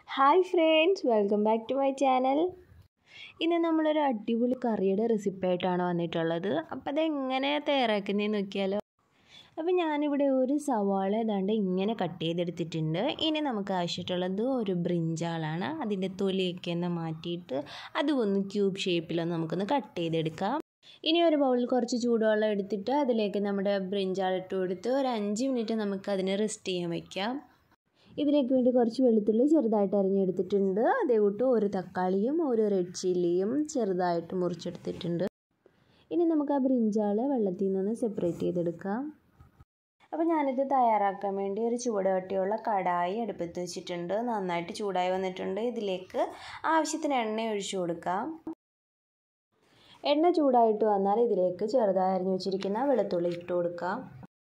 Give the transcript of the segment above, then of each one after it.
hi friends welcome back to my channel ഇന്ന് നമ്മളൊരു അടിപൊളി കറിയുടെ റെസിപ്പി ആയിട്ടാണ് വന്നിട്ടുള്ളത് അപ്പോൾ അതെങ്ങനെ തയ്യാറാക്കുന്നതെന്ന് നോക്കിയാലോ അപ്പോൾ ഞാനിവിടെ ഒരു സവാള ഏതാണ്ട് ഇങ്ങനെ കട്ട് ചെയ്തെടുത്തിട്ടുണ്ട് ഇനി നമുക്ക് ആവശ്യമായിട്ടുള്ളത് ഒരു ബ്രിഞ്ചാളാണ് അതിൻ്റെ തൊലിയൊക്കെ ഒന്ന് മാറ്റിയിട്ട് അതും ഒന്ന് ക്യൂബ് ഷേപ്പിലൊന്ന് നമുക്കൊന്ന് കട്ട് ചെയ്തെടുക്കാം ഇനി ഒരു ബൗളിൽ കുറച്ച് ചൂടുവെള്ളം എടുത്തിട്ട് അതിലേക്ക് നമ്മുടെ ബ്രിഞ്ചാൾ ഇട്ട് കൊടുത്ത് ഒരു അഞ്ച് മിനിറ്റ് നമുക്ക് അതിനെ റെസ്റ്റ് ചെയ്യാൻ വയ്ക്കാം ഇതിലേക്ക് വേണ്ടി കുറച്ച് വെളുത്തുള്ളി ചെറുതായിട്ട് അരിഞ്ഞെടുത്തിട്ടുണ്ട് അതേ കൂട്ട് ഒരു തക്കാളിയും ഒരു റെഡ് ചില്ലിയും ചെറുതായിട്ട് മുറിച്ചെടുത്തിട്ടുണ്ട് ഇനി നമുക്ക് ആ ബ്രിഞ്ചാൾ വെള്ളത്തിൽ നിന്ന് സെപ്പറേറ്റ് ചെയ്തെടുക്കാം അപ്പോൾ ഞാനിത് തയ്യാറാക്കാൻ വേണ്ടി ഒരു ചൂടുകട്ടിയുള്ള കടായി അടുപ്പത്ത് വെച്ചിട്ടുണ്ട് നന്നായിട്ട് ചൂടായി വന്നിട്ടുണ്ട് ഇതിലേക്ക് ആവശ്യത്തിന് എണ്ണ ഒഴിച്ചു കൊടുക്കാം എണ്ണ ചൂടായിട്ട് വന്നാൽ ഇതിലേക്ക് ചെറുതായി അരിഞ്ഞു വെച്ചിരിക്കുന്ന വെളുത്തുള്ളി ഇട്ട് കൊടുക്കാം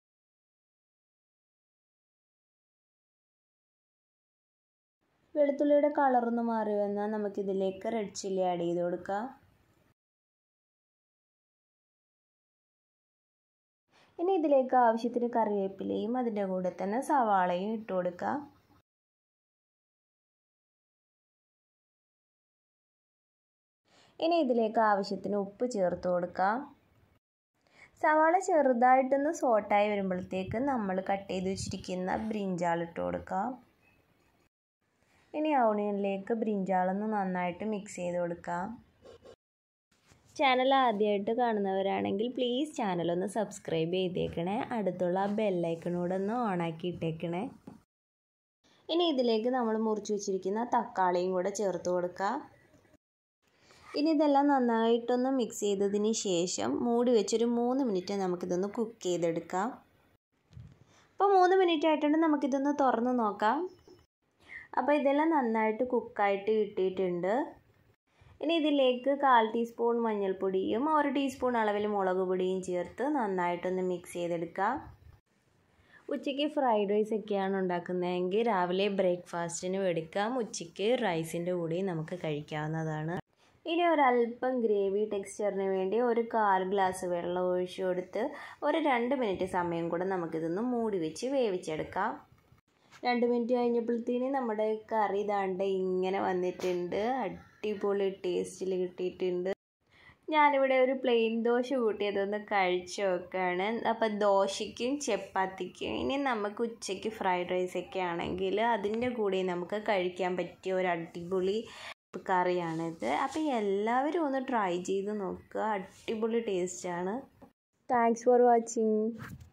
വെളുത്തുള്ളിയുടെ കളറൊന്ന് മാറി വന്നാൽ നമുക്കിതിലേക്ക് റെഡ് ചില്ലി ആഡ് ചെയ്ത് കൊടുക്കാം ഇനി ഇതിലേക്ക് ആവശ്യത്തിന് കറിവേപ്പിലയും അതിൻ്റെ കൂടെ തന്നെ സവാളയും ഇട്ട് കൊടുക്കാം ഇനി ഇതിലേക്ക് ആവശ്യത്തിന് ഉപ്പ് ചേർത്ത് കൊടുക്കാം സവാള ചെറുതായിട്ടൊന്ന് സോട്ടായി വരുമ്പോഴത്തേക്ക് നമ്മൾ കട്ട് ചെയ്ത് വെച്ചിരിക്കുന്ന ബ്രിഞ്ചാൾ ഇട്ട് കൊടുക്കാം ഇനി ഓണിയനിലേക്ക് ബ്രിഞ്ചാളൊന്ന് നന്നായിട്ട് മിക്സ് ചെയ്ത് കൊടുക്കാം ചാനൽ ആദ്യമായിട്ട് കാണുന്നവരാണെങ്കിൽ പ്ലീസ് ചാനലൊന്ന് സബ്സ്ക്രൈബ് ചെയ്തേക്കണേ അടുത്തുള്ള ബെല്ലൈക്കണൂടെ ഒന്ന് ഓണാക്കി ഇട്ടേക്കണേ ഇനി ഇതിലേക്ക് നമ്മൾ മുറിച്ച് വെച്ചിരിക്കുന്ന തക്കാളിയും കൂടെ ചേർത്ത് കൊടുക്കാം ഇനി ഇതെല്ലാം നന്നായിട്ടൊന്ന് മിക്സ് ചെയ്തതിന് ശേഷം മൂടി വെച്ചൊരു മൂന്ന് മിനിറ്റ് നമുക്കിതൊന്ന് കുക്ക് ചെയ്തെടുക്കാം ഇപ്പോൾ മൂന്ന് മിനിറ്റ് ആയിട്ടുണ്ട് നമുക്കിതൊന്ന് തുറന്ന് നോക്കാം അപ്പോൾ ഇതെല്ലാം നന്നായിട്ട് കുക്കായിട്ട് കിട്ടിയിട്ടുണ്ട് ഇനി ഇതിലേക്ക് കാൽ ടീസ്പൂൺ മഞ്ഞൾപ്പൊടിയും ഒരു ടീസ്പൂൺ അളവിൽ മുളക് പൊടിയും ചേർത്ത് നന്നായിട്ടൊന്ന് മിക്സ് ചെയ്തെടുക്കാം ഉച്ചയ്ക്ക് ഫ്രൈഡ് റൈസ് ഒക്കെയാണ് ഉണ്ടാക്കുന്നതെങ്കിൽ രാവിലെ ബ്രേക്ക്ഫാസ്റ്റിന് എടുക്കാം ഉച്ചയ്ക്ക് റൈസിൻ്റെ കൂടെയും നമുക്ക് കഴിക്കാവുന്നതാണ് ഇനി ഒരല്പം ഗ്രേവി ടെക്സ്ചറിന് വേണ്ടി ഒരു കാൽ ഗ്ലാസ് വെള്ളം ഒഴിച്ചു കൊടുത്ത് ഒരു രണ്ട് മിനിറ്റ് സമയം കൂടെ നമുക്കിതൊന്ന് മൂടി വെച്ച് വേവിച്ചെടുക്കാം രണ്ട് മിനിറ്റ് കഴിഞ്ഞപ്പോഴത്തേന് നമ്മുടെ കറി ദാണ്ട് ഇങ്ങനെ വന്നിട്ടുണ്ട് അടിപൊളി ടേസ്റ്റിൽ കിട്ടിയിട്ടുണ്ട് ഞാനിവിടെ ഒരു പ്ലെയിൻ ദോശ കൂട്ടിയതൊന്ന് കഴിച്ചു നോക്കുകയാണ് അപ്പോൾ ദോശയ്ക്കും ചപ്പാത്തിക്കും ഇനി നമുക്ക് ഉച്ചയ്ക്ക് ഫ്രൈഡ് റൈസ് ഒക്കെ ആണെങ്കിൽ അതിൻ്റെ കൂടെ നമുക്ക് കഴിക്കാൻ പറ്റിയ ഒരു അടിപൊളി കറിയാണിത് അപ്പോൾ എല്ലാവരും ഒന്ന് ട്രൈ ചെയ്ത് നോക്കുക അടിപൊളി ടേസ്റ്റാണ് താങ്ക്സ് ഫോർ വാച്ചിങ്